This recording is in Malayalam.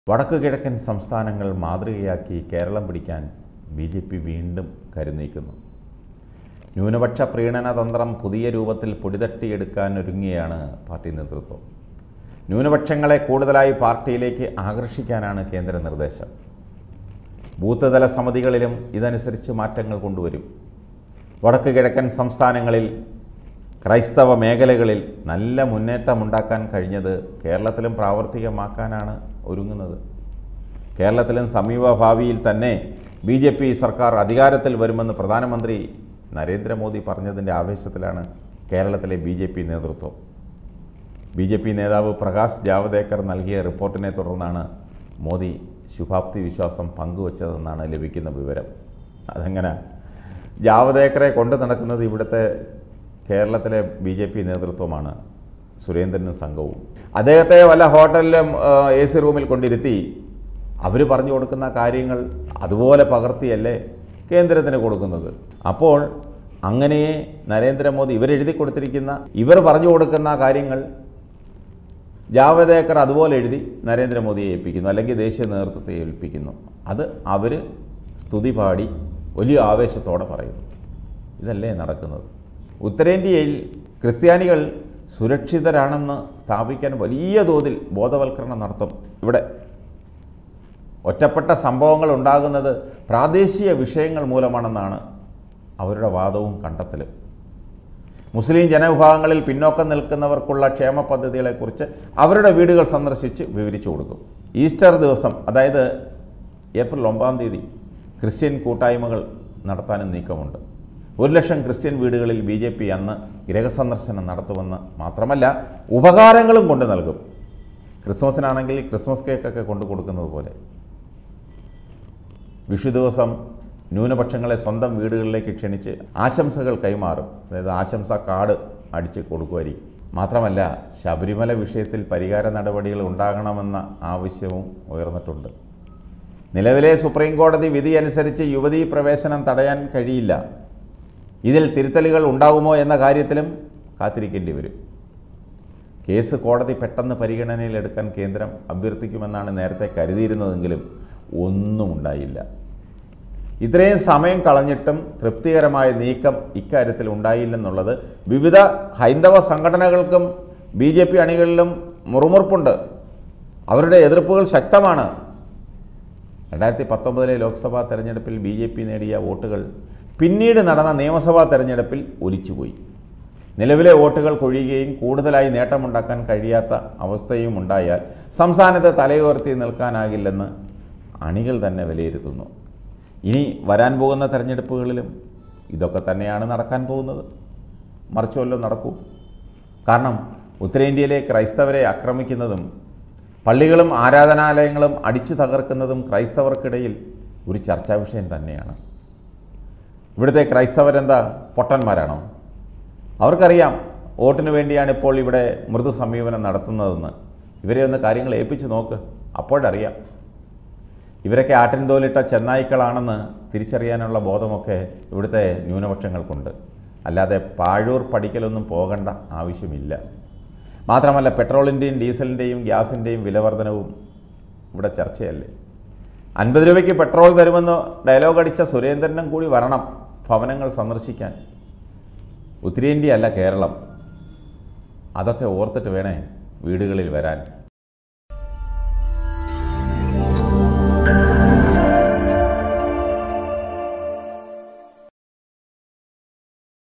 വടക്കു കിഴക്കൻ സംസ്ഥാനങ്ങൾ മാതൃകയാക്കി കേരളം പിടിക്കാൻ ബി ജെ പി വീണ്ടും കരുനീക്കുന്നു ന്യൂനപക്ഷ പ്രീണന തന്ത്രം പുതിയ രൂപത്തിൽ പൊടിതട്ടിയെടുക്കാൻ ഒരുങ്ങിയാണ് പാർട്ടി നേതൃത്വം ന്യൂനപക്ഷങ്ങളെ കൂടുതലായി പാർട്ടിയിലേക്ക് ആകർഷിക്കാനാണ് കേന്ദ്ര നിർദ്ദേശം ബൂത്ത് തല സമിതികളിലും ഇതനുസരിച്ച് മാറ്റങ്ങൾ കൊണ്ടുവരും വടക്ക് കിഴക്കൻ സംസ്ഥാനങ്ങളിൽ ക്രൈസ്തവ മേഖലകളിൽ നല്ല മുന്നേറ്റമുണ്ടാക്കാൻ കഴിഞ്ഞത് കേരളത്തിലും പ്രാവർത്തികമാക്കാനാണ് ഒരുങ്ങുന്നത് കേരളത്തിലും സമീപ ഭാവിയിൽ തന്നെ ബി ജെ പി സർക്കാർ അധികാരത്തിൽ വരുമെന്ന് പ്രധാനമന്ത്രി നരേന്ദ്രമോദി പറഞ്ഞതിൻ്റെ ആവേശത്തിലാണ് കേരളത്തിലെ ബി ജെ പി നേതൃത്വം ബി ജെ പി നേതാവ് പ്രകാശ് ജാവദേക്കർ നൽകിയ റിപ്പോർട്ടിനെ തുടർന്നാണ് മോദി ശുഭാപ്തി വിശ്വാസം പങ്കുവച്ചതെന്നാണ് ലഭിക്കുന്ന വിവരം അതെങ്ങനെ ജാവദേക്കറെ കൊണ്ടു നടക്കുന്നത് ഇവിടുത്തെ കേരളത്തിലെ ബി ജെ പി നേതൃത്വമാണ് സുരേന്ദ്രനും സംഘവും അദ്ദേഹത്തെ വല്ല ഹോട്ടലിലും എ സി റൂമിൽ കൊണ്ടിരുത്തി അവർ പറഞ്ഞു കൊടുക്കുന്ന കാര്യങ്ങൾ അതുപോലെ പകർത്തിയല്ലേ കേന്ദ്രത്തിന് കൊടുക്കുന്നത് അപ്പോൾ അങ്ങനെ നരേന്ദ്രമോദി ഇവരെഴുതി കൊടുത്തിരിക്കുന്ന ഇവർ പറഞ്ഞു കൊടുക്കുന്ന കാര്യങ്ങൾ ജാവദേക്കർ അതുപോലെ എഴുതി നരേന്ദ്രമോദിയെ ഏൽപ്പിക്കുന്നു അല്ലെങ്കിൽ ദേശീയ നേതൃത്വത്തെ ഏൽപ്പിക്കുന്നു അത് അവർ സ്തുതി പാടി വലിയ ആവേശത്തോടെ പറയുന്നു ഇതല്ലേ നടക്കുന്നത് ഉത്തരേന്ത്യയിൽ ക്രിസ്ത്യാനികൾ സുരക്ഷിതരാണെന്ന് സ്ഥാപിക്കാൻ വലിയ തോതിൽ ബോധവൽക്കരണം നടത്തും ഇവിടെ ഒറ്റപ്പെട്ട സംഭവങ്ങൾ ഉണ്ടാകുന്നത് പ്രാദേശിക വിഷയങ്ങൾ മൂലമാണെന്നാണ് അവരുടെ വാദവും കണ്ടെത്തലും മുസ്ലിം ജനവിഭാഗങ്ങളിൽ പിന്നോക്കം നിൽക്കുന്നവർക്കുള്ള ക്ഷേമ പദ്ധതികളെക്കുറിച്ച് അവരുടെ വീടുകൾ സന്ദർശിച്ച് വിവരിച്ചു കൊടുക്കും ഈസ്റ്റർ ദിവസം അതായത് ഏപ്രിൽ ഒമ്പതാം തീയതി ക്രിസ്ത്യൻ കൂട്ടായ്മകൾ നടത്താനും നീക്കമുണ്ട് ഒരു ലക്ഷം ക്രിസ്ത്യൻ വീടുകളിൽ ബി ജെ പി അന്ന് ഗൃഹസന്ദർശനം നടത്തുമെന്ന് മാത്രമല്ല ഉപകാരങ്ങളും കൊണ്ട് നൽകും ക്രിസ്മസിനാണെങ്കിൽ ക്രിസ്മസ് കേക്കൊക്കെ കൊണ്ടു കൊടുക്കുന്നത് പോലെ വിഷു ദിവസം ന്യൂനപക്ഷങ്ങളെ സ്വന്തം വീടുകളിലേക്ക് ക്ഷണിച്ച് ആശംസകൾ കൈമാറും അതായത് ആശംസ കാർഡ് അടിച്ച് കൊടുക്കുമായിരിക്കും മാത്രമല്ല ശബരിമല വിഷയത്തിൽ പരിഹാര നടപടികൾ ഉണ്ടാകണമെന്ന ആവശ്യവും ഉയർന്നിട്ടുണ്ട് നിലവിലെ സുപ്രീം കോടതി വിധി അനുസരിച്ച് യുവതീ പ്രവേശനം തടയാൻ കഴിയില്ല ഇതിൽ തിരുത്തലുകൾ ഉണ്ടാകുമോ എന്ന കാര്യത്തിലും കാത്തിരിക്കേണ്ടി വരും കേസ് കോടതി പെട്ടെന്ന് പരിഗണനയിലെടുക്കാൻ കേന്ദ്രം അഭ്യർത്ഥിക്കുമെന്നാണ് നേരത്തെ കരുതിയിരുന്നതെങ്കിലും ഒന്നും ഉണ്ടായില്ല ഇത്രയും സമയം കളഞ്ഞിട്ടും തൃപ്തികരമായ നീക്കം ഇക്കാര്യത്തിൽ ഉണ്ടായില്ലെന്നുള്ളത് വിവിധ ഹൈന്ദവ സംഘടനകൾക്കും ബി ജെ പി അണികളിലും മുറുമുറുപ്പുണ്ട് അവരുടെ എതിർപ്പുകൾ ശക്തമാണ് രണ്ടായിരത്തി പത്തൊമ്പതിലെ ലോക്സഭാ തെരഞ്ഞെടുപ്പിൽ ബി ജെ പി നേടിയ വോട്ടുകൾ പിന്നീട് നടന്ന നിയമസഭാ തെരഞ്ഞെടുപ്പിൽ ഒലിച്ചുപോയി നിലവിലെ വോട്ടുകൾ കൊഴിയുകയും കൂടുതലായി നേട്ടമുണ്ടാക്കാൻ കഴിയാത്ത അവസ്ഥയും ഉണ്ടായാൽ സംസ്ഥാനത്ത് തലയുയർത്തി നിൽക്കാനാകില്ലെന്ന് അണികൾ തന്നെ വിലയിരുത്തുന്നു ഇനി വരാൻ പോകുന്ന തെരഞ്ഞെടുപ്പുകളിലും ഇതൊക്കെ തന്നെയാണ് നടക്കാൻ പോകുന്നത് മറിച്ച് വല്ലതും നടക്കൂ കാരണം ഉത്തരേന്ത്യയിലെ ക്രൈസ്തവരെ ആക്രമിക്കുന്നതും പള്ളികളും ആരാധനാലയങ്ങളും അടിച്ചു തകർക്കുന്നതും ക്രൈസ്തവർക്കിടയിൽ ഒരു ചർച്ചാ വിഷയം തന്നെയാണ് ഇവിടുത്തെ ക്രൈസ്തവരെന്താ പൊട്ടന്മാരാണോ അവർക്കറിയാം വോട്ടിന് വേണ്ടിയാണ് ഇപ്പോൾ ഇവിടെ മൃദു സമീപനം നടത്തുന്നതെന്ന് ഇവരെ ഒന്ന് കാര്യങ്ങൾ ഏൽപ്പിച്ച് നോക്ക് അപ്പോഴറിയാം ഇവരൊക്കെ ആട്ടിൻതോലിട്ട ചെന്നായ്ക്കളാണെന്ന് തിരിച്ചറിയാനുള്ള ബോധമൊക്കെ ഇവിടുത്തെ ന്യൂനപക്ഷങ്ങൾക്കുണ്ട് അല്ലാതെ പാഴൂർ പഠിക്കലൊന്നും പോകേണ്ട ആവശ്യമില്ല മാത്രമല്ല പെട്രോളിൻ്റെയും ഡീസലിൻ്റെയും ഗ്യാസിൻ്റെയും വിലവർധനവും ഇവിടെ ചർച്ചയല്ലേ അൻപത് രൂപയ്ക്ക് പെട്രോൾ തരുമെന്ന് ഡയലോഗ് അടിച്ച സുരേന്ദ്രനും കൂടി വരണം ഭവനങ്ങൾ സന്ദർശിക്കാൻ ഉത്തരേന്ത്യ അല്ല കേരളം അതൊക്കെ ഓർത്തിട്ട് വേണേ വീടുകളിൽ വരാൻ